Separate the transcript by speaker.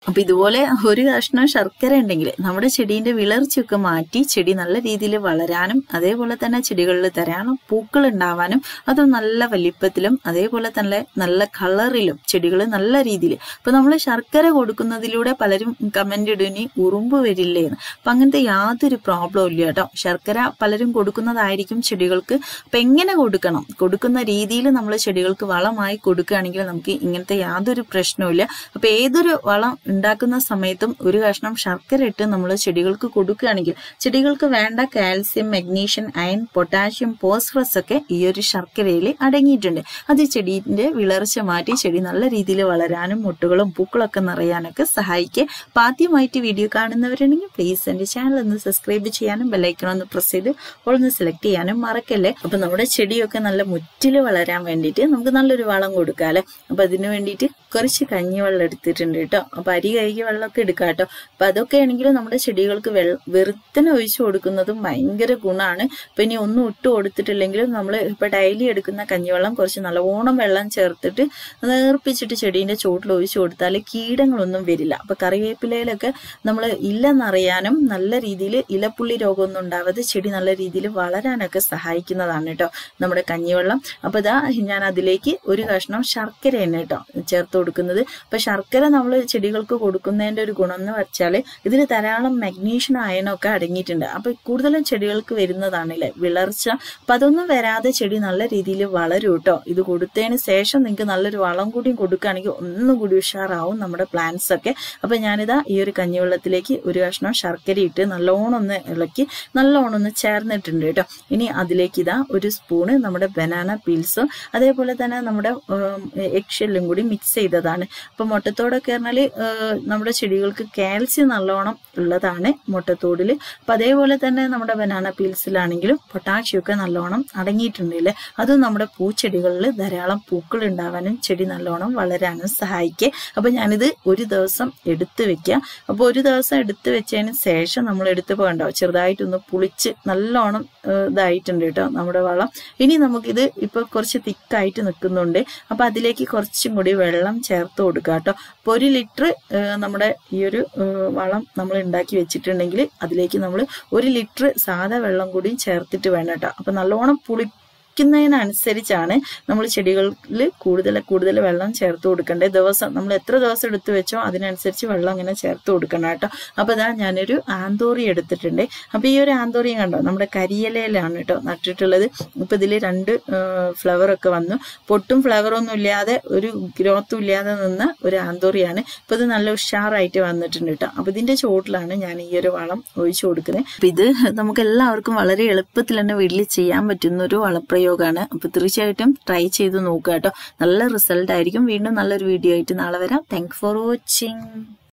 Speaker 1: അപ്പൊ ഇതുപോലെ ഒരു കഷ്ണം ശർക്കര ഉണ്ടെങ്കിൽ നമ്മുടെ ചെടീന്റെ വിളർച്ചയൊക്കെ മാറ്റി ചെടി നല്ല രീതിയിൽ വളരാനും അതേപോലെ തന്നെ ചെടികളിൽ ധാരാളം പൂക്കൾ ഉണ്ടാവാനും അത് നല്ല വലിപ്പത്തിലും അതേപോലെ തന്നെ നല്ല കളറിലും ചെടികൾ നല്ല രീതിയിൽ ഇപ്പൊ നമ്മൾ ശർക്കര കൊടുക്കുന്നതിലൂടെ പലരും കമന്റ് ഇടുനി ഉറുമ്പ് വരില്ലേന്ന് അപ്പൊ അങ്ങനത്തെ യാതൊരു പ്രോബ്ലം ഇല്ല കേട്ടോ ശർക്കര പലരും കൊടുക്കുന്നതായിരിക്കും ചെടികൾക്ക് അപ്പൊ എങ്ങനെ കൊടുക്കണം കൊടുക്കുന്ന രീതിയിൽ നമ്മൾ ചെടികൾക്ക് വളമായി കൊടുക്കുകയാണെങ്കിൽ നമുക്ക് ഇങ്ങനത്തെ യാതൊരു പ്രശ്നവുമില്ല അപ്പൊ ഏതൊരു വളം ഉണ്ടാക്കുന്ന സമയത്തും ഒരു കഷ്ണം ശർക്കര ഇട്ട് നമ്മൾ ചെടികൾക്ക് കൊടുക്കുകയാണെങ്കിൽ ചെടികൾക്ക് വേണ്ട calcium magnesium iron potassium phosphorus ഒക്കെ ഈ ഒരു ശർക്കരയിൽ അടങ്ങിയിട്ടുണ്ട് അത് ചെടീന്റെ വിളർച്ച മാറ്റി ചെടി നല്ല രീതിയിൽ വളരാനും മുട്ടുകളും പൂക്കളൊക്കെ നിറയാനൊക്കെ സഹായിക്കുക അപ്പൊ ആദ്യമായിട്ട് വീഡിയോ കാണുന്നവരുണ്ടെങ്കിൽ പ്ലീസ് എന്റെ ചാനൽ ഒന്ന് സബ്സ്ക്രൈബ് ചെയ്യാനും ബെല്ലൈക്കണം ഒന്ന് പ്രസ് ചെയ്ത് ഒന്ന് സെലക്ട് ചെയ്യാനും മറക്കല്ലേ അപ്പൊ നമ്മുടെ ചെടിയൊക്കെ നല്ല മുറ്റില് വളരാൻ വേണ്ടിയിട്ട് നമുക്ക് നല്ലൊരു വളം കൊടുക്കാല്ലേ അപ്പൊ അതിന് വേണ്ടിയിട്ട് കുറച്ച് കഞ്ഞിവെള്ളം എടുത്തിട്ടുണ്ട് കേട്ടോ അപ്പൊ അരി കഴുകിയ വെള്ളമൊക്കെ എടുക്കാം കേട്ടോ അപ്പൊ അതൊക്കെ ആണെങ്കിലും നമ്മുടെ ചെടികൾക്ക് വെള്ള വെറുത്തനെ ഒഴിച്ചു കൊടുക്കുന്നതും ഭയങ്കര ഗുണമാണ് അപ്പൊ ഇനി ഒന്നും ഇട്ട് കൊടുത്തിട്ടില്ലെങ്കിലും നമ്മൾ ഇപ്പൊ ഡെയിലി എടുക്കുന്ന കഞ്ഞിവെള്ളം കുറച്ച് നല്ലോണം വെള്ളം ചേർത്തിട്ട് നേർപ്പിച്ചിട്ട് ചെടീന്റെ ചോട്ടിൽ ഒഴിച്ചു കൊടുത്താൽ കീടങ്ങളൊന്നും വരില്ല അപ്പൊ കറിവേപ്പിലയിലൊക്കെ നമ്മൾ ഇല്ലെന്നറിയാനും നല്ല രീതിയിൽ ഇലപ്പുള്ളി രോഗമൊന്നും ഉണ്ടാവാതെ ചെടി നല്ല രീതിയിൽ വളരാനൊക്കെ സഹായിക്കുന്നതാണ് കേട്ടോ നമ്മുടെ കഞ്ഞിവെള്ളം അപ്പൊ ഇതാ ഞാൻ അതിലേക്ക് ഒരു കഷ്ണം ശർക്കര തന്നെ കേട്ടോ ചേർത്ത് കൊടുക്കുന്നത് അപ്പൊ ശർക്കര നമ്മൾ ചെടികൾക്ക് കൊടുക്കുന്നതിന്റെ ഒരു ഗുണം എന്ന് വെച്ചാൽ ഇതിൽ ധാരാളം മഗ്നീഷ്യം അയണൊക്കെ അടങ്ങിയിട്ടുണ്ട് അപ്പൊ കൂടുതലും ചെടികൾക്ക് വരുന്നതാണല്ലേ വിളർച്ച അപ്പൊ അതൊന്നും വരാതെ ചെടി നല്ല രീതിയിൽ വളരും കേട്ടോ ഇത് കൊടുത്തതിന് ശേഷം നിങ്ങൾക്ക് നല്ലൊരു വളം കൂടി കൊടുക്കുകയാണെങ്കിൽ ഒന്നും കൂടി ഉഷാറാവും നമ്മുടെ പ്ലാന്റ്സ് ഒക്കെ അപ്പൊ ഞാനിതാ ഈ ഒരു കഞ്ഞിവെള്ളത്തിലേക്ക് ഒരു കഷ്ണം ശർക്കര ഇട്ട് നല്ലോണം ഒന്ന് ഇളക്കി നല്ലോണം ഒന്ന് ചേർന്നിട്ടുണ്ട് കേട്ടോ ഇനി അതിലേക്ക് ഇതാ ഒരു സ്പൂണ് നമ്മുടെ ബനാന പീൽസും അതേപോലെ തന്നെ നമ്മുടെ എക്ഷെല്ലും കൂടി മിക്സ് ചെയ്തതാണ് അപ്പൊ മുട്ടത്തോടൊക്കെ പറഞ്ഞാൽ നമ്മുടെ ചെടികൾക്ക് കാൽസ്യം നല്ലോണം ഉള്ളതാണ് മുട്ടത്തോടിൽ അപ്പൊ അതേപോലെ തന്നെ നമ്മുടെ ബനാന പീൽസിലാണെങ്കിലും പൊട്ടാഷ്യം ഒക്കെ നല്ലോണം അടങ്ങിയിട്ടുണ്ടല്ലേ അതും നമ്മുടെ പൂച്ചെടികളിൽ ധാരാളം പൂക്കൾ ഉണ്ടാവാനും ചെടി നല്ലോണം വളരാനും സഹായിക്കുക അപ്പൊ ഞാനിത് ഒരു ദിവസം എടുത്തു വെക്കുക അപ്പൊ ഒരു ദിവസം എടുത്തു വെച്ചതിന് ശേഷം നമ്മൾ എടുത്ത് പോകണ്ടോ ചെറുതായിട്ടൊന്ന് പുളിച്ച് നല്ലോണം ഇതായിട്ടുണ്ട് കേട്ടോ നമ്മുടെ വളം ഇനി നമുക്കിത് ഇപ്പൊ കുറച്ച് തിക്കായിട്ട് നിൽക്കുന്നുണ്ട് അപ്പൊ അതിലേക്ക് കുറച്ചും കൂടി വെള്ളം ചേർത്ത് കൊടുക്കുക കേട്ടോ അപ്പൊ ഒരു ലിറ്റർ നമ്മുടെ ഈ ഒരു വളം നമ്മൾ ഉണ്ടാക്കി വെച്ചിട്ടുണ്ടെങ്കിൽ അതിലേക്ക് നമ്മൾ ഒരു ലിറ്റർ സാധാ വെള്ളം കൂടി ചേർത്തിട്ട് വേണം കേട്ടോ അപ്പൊ നല്ലോണം പുളി ിനനുസരിച്ചാണ് നമ്മൾ ചെടികളിൽ കൂടുതൽ കൂടുതൽ വെള്ളം ചേർത്ത് കൊടുക്കേണ്ടത് ദിവസം നമ്മൾ എത്ര ദിവസം എടുത്തു വെച്ചോ അതിനനുസരിച്ച് വെള്ളം ഇങ്ങനെ ചേർത്ത് കൊടുക്കണം കേട്ടോ അപ്പൊ ഇതാ ഞാനൊരു ആന്തോറി എടുത്തിട്ടുണ്ട് അപ്പൊ ഈ ഒരു ആന്തോറിയും കണ്ടോ നമ്മുടെ കരിയിലയിലാണ് കേട്ടോ നട്ടിട്ടുള്ളത് ഇപ്പൊ ഇതിൽ രണ്ട് ഫ്ലവർ ഒക്കെ വന്നു പൊട്ടും ഫ്ലവറൊന്നും ഇല്ലാതെ ഒരു ഗ്രോത്തും ഇല്ലാതെ നിന്ന ഒരു ആന്തോറിയാണ് ഇപ്പൊ ഇത് നല്ല ഉഷാറായിട്ട് വന്നിട്ടുണ്ട് കേട്ടോ അപ്പൊ ഇതിന്റെ ചോട്ടിലാണ് ഞാൻ ഈ ഒരു വളം ഒഴിച്ചു കൊടുക്കുന്നത് അപ്പൊ ഇത് നമുക്ക് എല്ലാവർക്കും വളരെ എളുപ്പത്തിൽ തന്നെ വീട്ടിൽ ചെയ്യാൻ പറ്റുന്ന ഒരു വളപ്രയോഗം പ്രയോഗമാണ് അപ്പൊ തീർച്ചയായിട്ടും ട്രൈ ചെയ്ത് നോക്കുക കേട്ടോ നല്ല റിസൾട്ട് ആയിരിക്കും വീണ്ടും നല്ലൊരു വീഡിയോ ആയിട്ട് നാളെ വരാം താങ്ക് ഫോർ വാച്ചിങ്